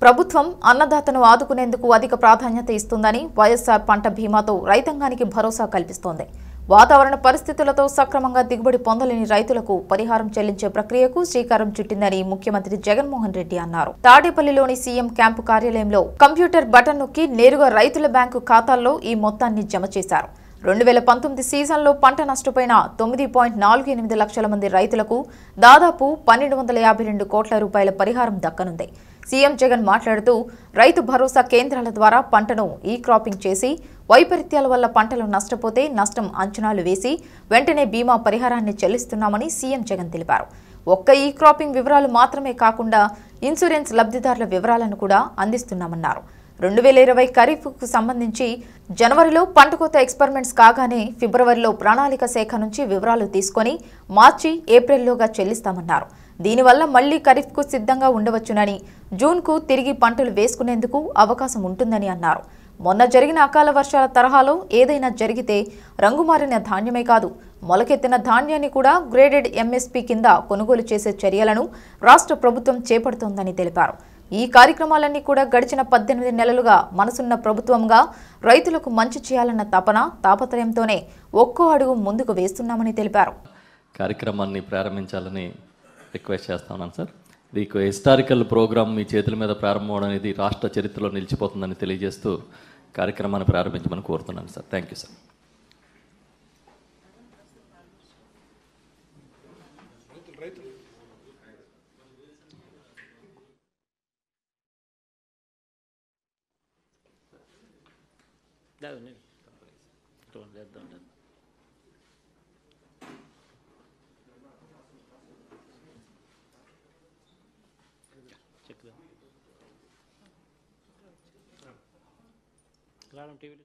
ప్రభుత్వం అన్నదాతను ఆదుకునేందుకు అధిక ప్రాధాన్యత ఇస్తుందని వైఎస్ఆర్ పంట బీమాతో రైతాంగానికి భరోసా కల్పిస్తోంది వాతావరణ పరిస్థితులతో సక్రమంగా దిగుబడి పొందలేని రైతులకు పరిహారం చెల్లించే ప్రక్రియకు శ్రీకారం చుట్టిందని ముఖ్యమంత్రి జగన్మోహన్ రెడ్డి అన్నారు తాడేపల్లిలోని సీఎం క్యాంపు కార్యాలయంలో కంప్యూటర్ బటన్ నొక్కి నేరుగా రైతుల బ్యాంకు ఖాతాల్లో ఈ మొత్తాన్ని జమ చేశారు రెండు వేల పంతొమ్మిది సీజన్లో పంట నష్టపోయిన తొమ్మిది పాయింట్ నాలుగు ఎనిమిది లక్షల మంది రైతులకు దాదాపు పన్నెండు వందల యాభై రెండు కోట్ల రూపాయల పరిహారం దక్కనుంది సీఎం జగన్ మాట్లాడుతూ రైతు భరోసా కేంద్రాల ద్వారా పంటను ఈ క్రాపింగ్ చేసి వైపరీత్యాల వల్ల పంటలు నష్టపోతే నష్టం అంచనాలు వేసి వెంటనే బీమా పరిహారాన్ని చెల్లిస్తున్నామని సీఎం జగన్ తెలిపారు ఒక్క ఈ క్రాపింగ్ వివరాలు మాత్రమే కాకుండా ఇన్సూరెన్స్ లబ్ధిదారుల వివరాలను కూడా అందిస్తున్నామన్నారు రెండు వేల ఇరవై ఖరీఫ్కు సంబంధించి జనవరిలో పంట కోత ఎక్స్పెరిమెంట్స్ కాగానే ఫిబ్రవరిలో ప్రణాళిక శాఖ నుంచి వివరాలు తీసుకొని మార్చి ఏప్రిల్లోగా చెల్లిస్తామన్నారు దీనివల్ల మళ్లీ ఖరీఫ్కు సిద్ధంగా ఉండవచ్చునని జూన్కు తిరిగి పంటలు వేసుకునేందుకు అవకాశం ఉంటుందని అన్నారు మొన్న జరిగిన అకాల వర్షాల తరహాలో ఏదైనా జరిగితే రంగుమారిన ధాన్యమే కాదు మొలకెత్తిన ధాన్యాన్ని కూడా గ్రేడెడ్ ఎంఎస్పీ కింద కొనుగోలు చేసే చర్యలను రాష్ట్ర ప్రభుత్వం చేపడుతోందని తెలిపారు ఈ కార్యక్రమాలన్నీ కూడా గడిచిన పద్దెనిమిది నెలలుగా మనసున్న ప్రభుత్వంగా రైతులకు మంచి చేయాలన్న తపన తాపత్రయంతోనే ఒక్కో అడుగు ముందుకు వేస్తున్నామని తెలిపారు కార్యక్రమాన్ని ప్రారంభించాలని రిక్వెస్ట్ చేస్తా ఉన్నాను సార్ ఇది హిస్టారికల్ ప్రోగ్రామ్ మీ చేతుల మీద ప్రారంభం అవడం అనేది రాష్ట్ర చరిత్రలో నిలిచిపోతుందని తెలియజేస్తూ కార్యక్రమాన్ని ప్రారంభించమని కోరుతున్నాను సార్ థ్యాంక్ యూ సార్ దాని చేద్దాం చెక్దాం రావడం టీవీలో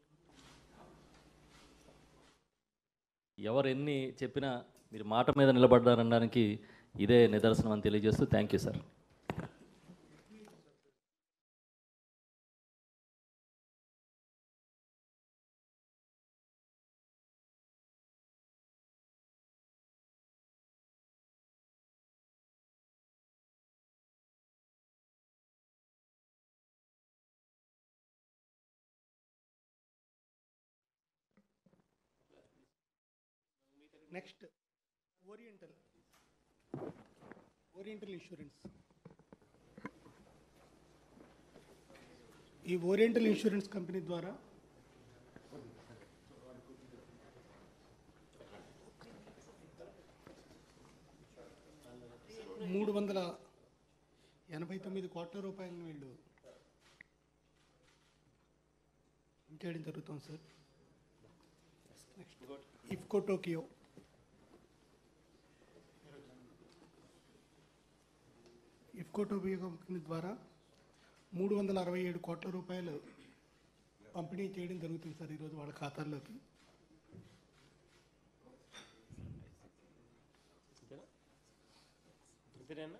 ఎవరు ఎన్ని చెప్పినా మీరు మాట మీద నిలబడ్డారనడానికి ఇదే నిదర్శనం అని తెలియజేస్తూ thank you sir next oriental oriental insurance ఈ ఓరియంటల్ ఇన్సూరెన్స్ కంపెనీ ద్వారా మూడు వందల ఎనభై తొమ్మిది కోట్ల రూపాయలను వీళ్ళు చేయడం జరుగుతుంది sir next IFFCO Tokio IFFCO Tokio company ద్వారా మూడు వందల అరవై ఏడు కోట్ల రూపాయలు పంపిణీ చేయడం జరుగుతుంది సార్ ఈరోజు వాళ్ళ ఖాతాల్లోకి ఇద్దరేనా